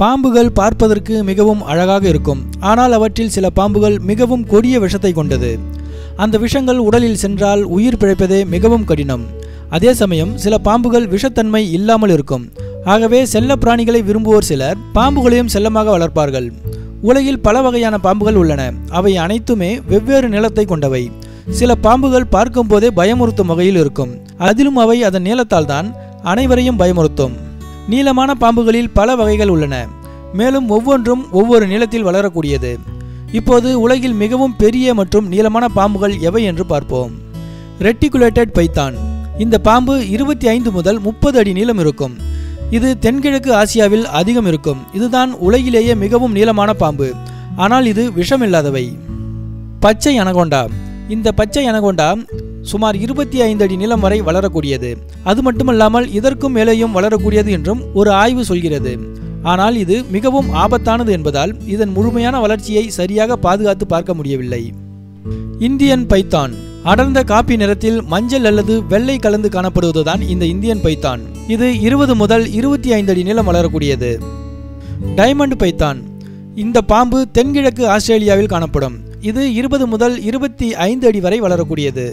பாம்புகள் பார்ப்பதற்கு மிகவும் அழகாக இருக்கும் ஆனால் அவற்றில் சில பாம்புகள் மிகவும் கொடிய விஷத்தை கொண்டது அந்த விஷங்கள் உடலில் சென்றால் உயிர் பிழைப்பதே மிகவும் கடினம் அதே சமயம் சில பாம்புகள் விஷத்தன்மை இல்லாமல் இருக்கும் ஆகவே செல்ல பிராணிகளை விரும்புவோர் சிலர் பாம்புகளையும் செல்லமாக வளர்ப்பார்கள் உலகில் பல வகையான பாம்புகள் உள்ளன அவை அனைத்துமே வெவ்வேறு நிலத்தை கொண்டவை சில பாம்புகள் பார்க்கும் போதே பயமுறுத்தும் வகையில் இருக்கும் அதிலும் அவை அதன் நீளத்தால் தான் அனைவரையும் பயமுறுத்தும் நீளமான பாம்புகளில் பல வகைகள் உள்ளன மேலும் ஒவ்வொன்றும் ஒவ்வொரு நீளத்தில் வளரக்கூடியது இப்போது உலகில் மிகவும் பெரிய மற்றும் நீளமான பாம்புகள் எவை என்று பார்ப்போம் ரெட்டிகுலேட்டட் பைத்தான் இந்த பாம்பு இருபத்தி ஐந்து முதல் முப்பது அடி நீளம் இருக்கும் இது தென்கிழக்கு ஆசியாவில் அதிகம் இருக்கும் இதுதான் உலகிலேயே மிகவும் நீளமான பாம்பு ஆனால் இது விஷமில்லாதவை பச்சை அனகொண்டா இந்த பச்சை அனகொண்டா சுமார் இருபத்தி ஐந்து அடி நீளம் வரை வளரக்கூடியது அது மட்டுமல்லாமல் இதற்கும் மேலேயும் வளரக்கூடியது என்றும் ஒரு ஆய்வு சொல்கிறது ஆனால் இது மிகவும் ஆபத்தானது என்பதால் இதன் முழுமையான வளர்ச்சியை சரியாக பாதுகாத்து பார்க்க முடியவில்லை இந்தியன் பைத்தான் அடர்ந்த காப்பி நிறத்தில் மஞ்சள் அல்லது வெள்ளை கலந்து காணப்படுவதுதான் இந்த இந்தியன் பைத்தான் இது இருபது முதல் இருபத்தி ஐந்து அடி நீளம் வளரக்கூடியது டைமண்ட் பைத்தான் இந்த பாம்பு தென்கிழக்கு ஆஸ்திரேலியாவில் காணப்படும் இது இருபது முதல் இருபத்தி ஐந்து அடி வரை வளரக்கூடியது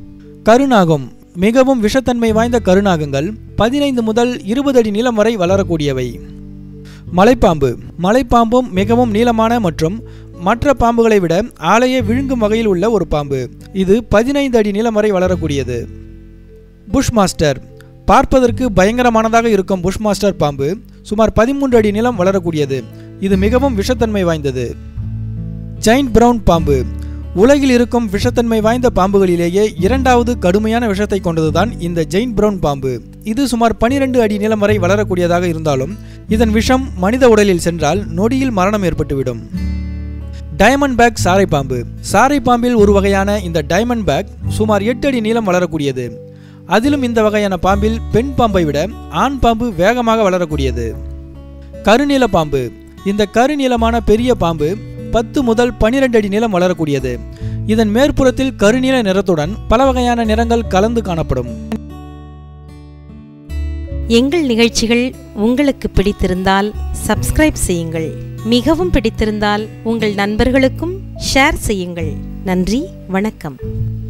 கருநாகம் மிகவும் விஷத்தன்மை வாய்ந்த கருநாகங்கள் பதினைந்து முதல் இருபது அடி நீளம் வரை வளரக்கூடியவை மலைப்பாம்பு மலைப்பாம்பும் மிகவும் நீளமான மற்றும் மற்ற பாம்புகளை விட ஆலையை விழுங்கும் வகையில் உள்ள ஒரு பாம்பு இது பதினைந்து அடி நீளம் வரை வளரக்கூடியது புஷ் மாஸ்டர் பார்ப்பதற்கு பயங்கரமானதாக இருக்கும் புஷ் மாஸ்டர் பாம்பு சுமார் பதிமூன்று அடி நீளம் வளரக்கூடியது இது மிகவும் விஷத்தன்மை வாய்ந்தது ஜெயின்ட் பிரவுன் பாம்பு உலகில் இருக்கும் விஷத்தன்மை வாய்ந்த பாம்புகளிலேயே இரண்டாவது கடுமையான விஷத்தை கொண்டதுதான் இந்த ஜெயின்ட் பிரவுன் பாம்பு இது சுமார் 12 அடி நீளம் வரை வளரக்கூடியதாக இருந்தாலும் இதன் விஷம் மனித உடலில் சென்றால் நொடியில் மரணம் ஏற்பட்டுவிடும் டைமண்ட் பேக் சாரை பாம்பு சாரை பாம்பில் ஒரு வகையான இந்த டைமண்ட் பேக் சுமார் எட்டு அடி நீளம் வளரக்கூடியது அதிலும் இந்த வகையான பாம்பில் பெண் பாம்பை விட ஆண் பாம்பு வேகமாக வளரக்கூடியது கருநீல பாம்பு இந்த கருநீளமான பெரிய பாம்பு பத்து முதல் பனிரெண்டு அடி நீளம் வளரக்கூடியது இதன் மேற்புறத்தில் கருநீல நிறத்துடன் பல வகையான நிறங்கள் கலந்து காணப்படும் எங்கள் நிகழ்ச்சிகள் உங்களுக்கு பிடித்திருந்தால் சப்ஸ்கிரைப் செய்யுங்கள் மிகவும் பிடித்திருந்தால் உங்கள் நண்பர்களுக்கும் ஷேர் செய்யுங்கள் நன்றி வணக்கம்